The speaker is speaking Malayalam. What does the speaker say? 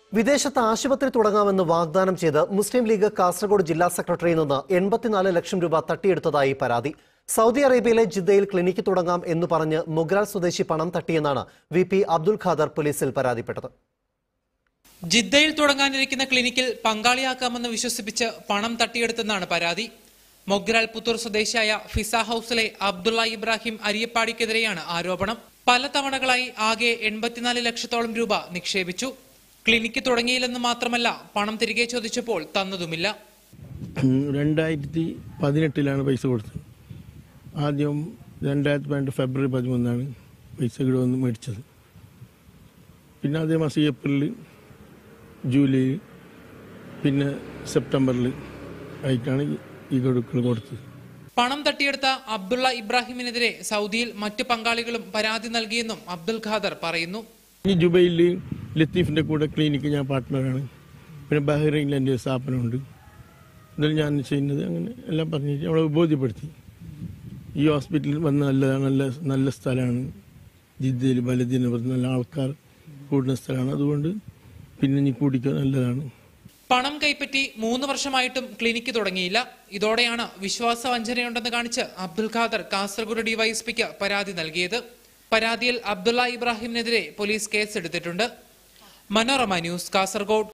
വിദേശത്ത് ആശുപത്രി തുടങ്ങാമെന്ന് വാഗ്ദാനം ചെയ്ത് മുസ്ലിം ലീഗ് കാസർഗോഡ് ജില്ലാ സെക്രട്ടറിയിൽ നിന്ന് എൺപത്തിനാല് ലക്ഷം രൂപ തട്ടിയെടുത്തതായി പരാതി സൗദി അറേബ്യയിലെ ജിദ്ദയിൽ ക്ലിനിക്ക് തുടങ്ങാം എന്ന് പറഞ്ഞ് മുഗ്രാൽ സ്വദേശി പണം തട്ടിയെന്നാണ് വി പി അബ്ദുൽ ഖാദർ പോലീസിൽ പരാതിപ്പെട്ടത് ജിദ്ദയിൽ തുടങ്ങാനിരിക്കുന്ന ക്ലിനിക്കിൽ പങ്കാളിയാക്കാമെന്ന് വിശ്വസിപ്പിച്ച് പണം തട്ടിയെടുത്തെന്നാണ് പരാതി മൊഗ്രാൽ പുത്തൂർ സ്വദേശിയായ ഫിസ ഹൌസിലെ അബ്ദുള്ള ഇബ്രാഹിം അരിയപ്പാടിക്കെതിരെയാണ് ആരോപണം പല തവണകളായി ആകെ എൺപത്തിനാല് ലക്ഷത്തോളം രൂപ നിക്ഷേപിച്ചു ക്ലിനിക്ക് തുടങ്ങിയില്ലെന്ന് മാത്രമല്ല പണം തിരികെ ചോദിച്ചപ്പോൾ തന്നതുമില്ല ഉം, രണ്ടായിരത്തി പതിനെട്ടിലാണ് പൈസ കൊടുത്തത് ആദ്യം രണ്ടായിരത്തി പതിനെട്ട് ഫെബ്രുവരി പതിമൂന്നാണ് പൈസ ഇവിടെ വന്ന് മേടിച്ചത് പിന്നെ അതേ മാസം ഏപ്രിലിൽ ജൂലൈ പിന്നെ സെപ്റ്റംബറിൽ ആയിട്ടാണ് ഈ- ഈ കൊടുക്കൽ കൊടുത്തത് പണം തട്ടിയെടുത്ത അബ്ദുള്ള ഇബ്രാഹിമിനെതിരെ സൗദിയിൽ മറ്റു പങ്കാളികളും പരാതി നൽകിയെന്നും അബ്ദുൽ ഖാദർ പറയുന്നു ഈ ജുബൈയിൽ ലത്തീഫിൻ്റെ കൂടെ ക്ലിനിക്ക് ഞാൻ പാർട്ട്ണറാണ് പിന്നെ ബഹ്റൈനിൽ എൻ്റെ ഒരു സ്ഥാപനമുണ്ട് ഇതിൽ ഞാൻ ചെയ്യുന്നത് അങ്ങനെ എല്ലാം പറഞ്ഞിട്ട് അവളെ ബോധ്യപ്പെടുത്തി ഈ ഹോസ്പിറ്റലിൽ വന്ന നല്ല നല്ല നല്ല സ്ഥലമാണ് ജിദ്ദയിൽ ബലദിന് പറഞ്ഞ നല്ല ആൾക്കാർ കൂടുന്ന സ്ഥലമാണ് അതുകൊണ്ട് പിന്നെ നീ കൂടിക്കോ നല്ലതാണ് പണം കൈപ്പറ്റി മൂന്ന് വർഷമായിട്ടും ക്ലിനിക്ക് തുടങ്ങിയില്ല ഇതോടെയാണ് വിശ്വാസവഞ്ചനയുണ്ടെന്ന് കാണിച്ച് അബ്ദുൽ ഖാദർ കാസർഗോഡ് ഡിവൈഎസ്പിക്ക് പരാതി നൽകിയത് പരാതിയിൽ അബ്ദുള്ള ഇബ്രാഹിമിനെതിരെ പോലീസ് കേസെടുത്തിട്ടുണ്ട് മനോരമ ന്യൂസ് കാസർഗോഡ്